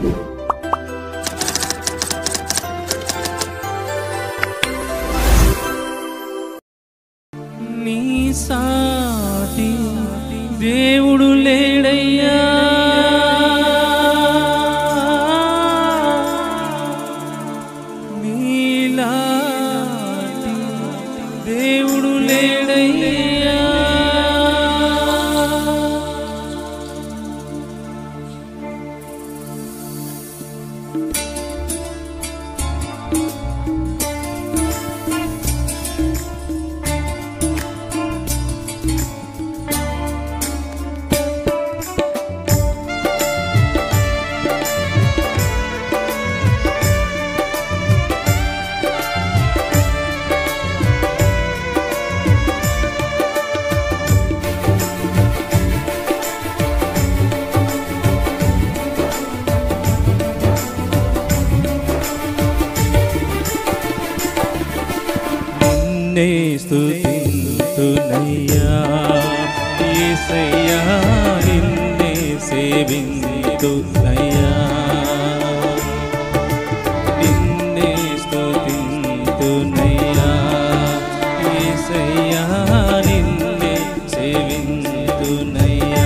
నీ సాటి దేవుడు లేడయ్యా నీలాంటి దేవుడు లేడయ్యా నిన్నే స్తుతింతునయ్యా యేసయ్యా నిన్నే సేవింతునయ్యా నిన్నే స్తుతింతునయ్యా యేసయ్యా నిన్నే సేవింతునయ్యా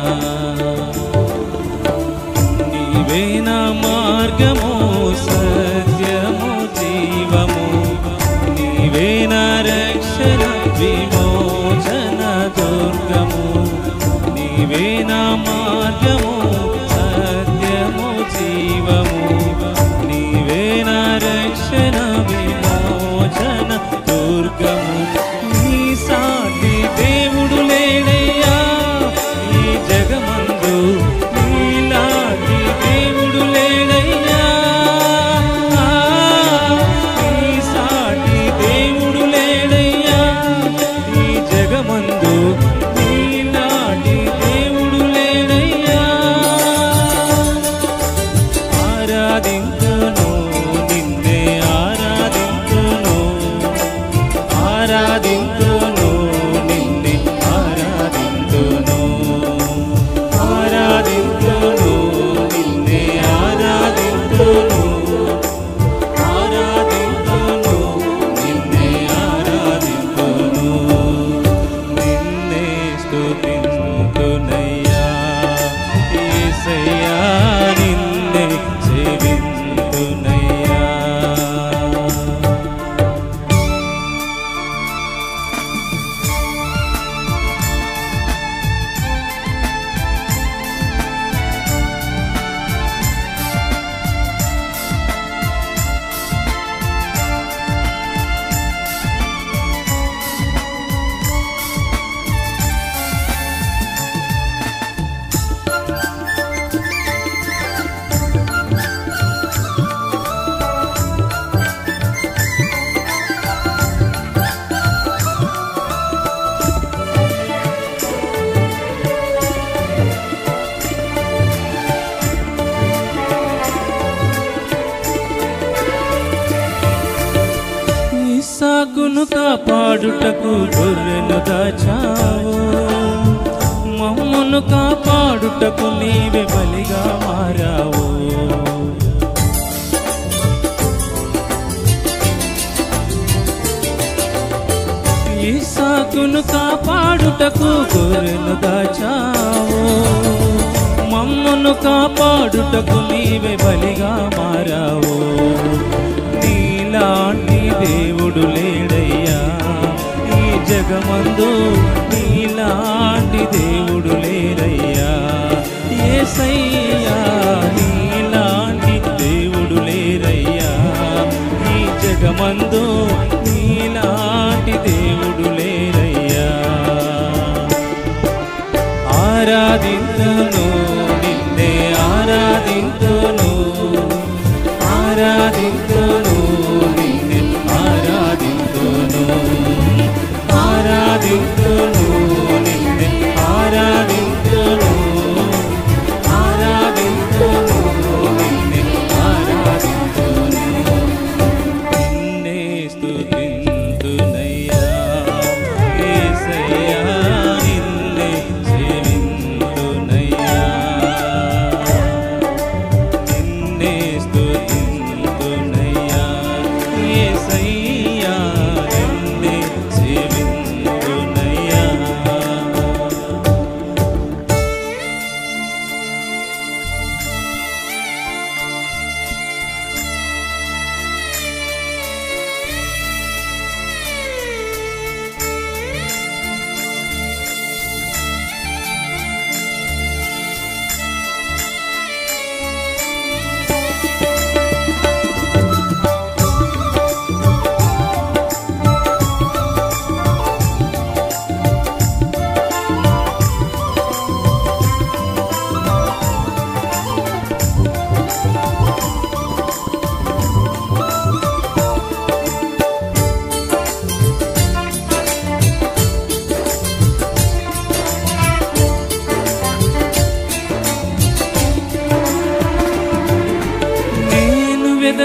నీవే నా మార్గము సత్యము జీవము నీవే నా రక్షణ విమోచన దుర్గము నీవే నా మార్గము సత్యము జీవము నీవే నా రక్షణ విమోచన దుర్గము నీ సాటి దేవుడు లేడయ్యా ఈ జగమందు నీలాంటి దేవుడు లేడయ్యా నీ సాటి దేవుడు లేడయ్యా ఈ జగమందు నీలాంటి దేవుడు లేడయ్యా ఆరాధింతును నిన్నే ఆరాధింతును ఆరాధింతును నిన్నే ఆరాధింతును ఆరాధింతును నిన్నే ఆరాధింతును ఆరాధింతును నిన్నే ఆరాధింతును నిన్నే స్తుతింతునయ్యా యేసయ్యా నిన్నే సేవింతునయ్యా ఇస్సాకును కాపాడుటకు గొర్రెను దాచావు మమ్మను కాపాడుటకు నీవే బలిగా మారావు ఇస్సాకును కాపాడుటకు గొర్రెను దాచావు మమ్మను కాపాడుటకు నీవే బలిగా మారావు నీలాంటి దేవుడు లేడయ్యా ఈ జగమందు నీలాంటి దేవుడు లేరయ్యా ఏసయ్యా నీలాంటి దేవుడు లేరయ్యా ఈ జగమందు నీలాంటి దేవుడు లేరయ్యా ఆరాధింతును నిన్నే ఆరాధింతును ఆరాధింతును నిన్నే ఆరాధింతును ఆరాధింతును నిన్నే ఆరాధి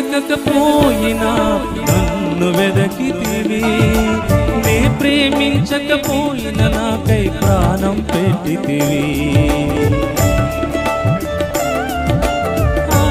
వెదకకపోయినా నన్ను వెదకితివి నే ప్రేమించకపోయినా నాకై ప్రాణం పెట్టితివి ఆ,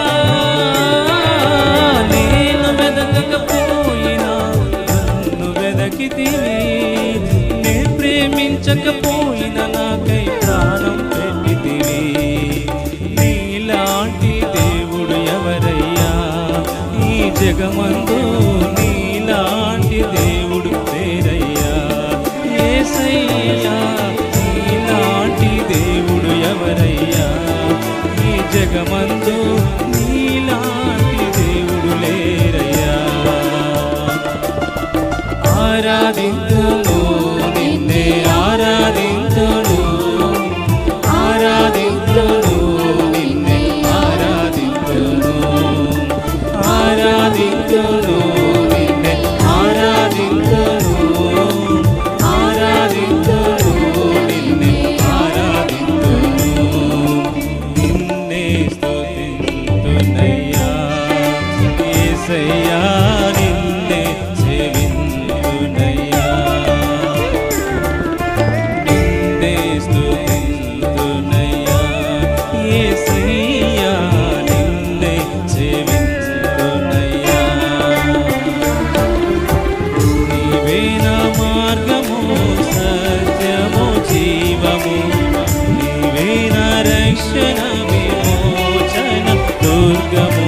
నేను వెదకకపోయినా నన్ను వెదకితివి నే ప్రేమించకపోయినా నాకై ప్రాణం పెట్టితివి నీలాంటి దేవుడు ఎవరయ్యా ఈ జగమందు నీలాంటి దేవుడు పేరయ్యా ఏసయ్యా నీలాంటి దేవుడు ఎవరయ్యా ఈ జగమందు నీలాంటి దేవుడు లేరయ్యా ఆరాధింతును నిన్నే ఆరాధింతును ఆరాధింతును నిన్నే ఆరాధింతును ఆరాధింతును నిన్నే ఆరాధింతును ఆరాధింతును నిన్నే ఆరాధింతును నిన్నే స్తుతింతునయ్యా యేసయ్యా నిన్నే సేవింతునయ్యా నిన్నే స్తుతింతునయ్యా యేసయ్యా నిన్నే సేవింతునయ్యా నీవే నా మార్గము సత్యము జీవము నీవే నా రక్షణ విమోచన దుర్గము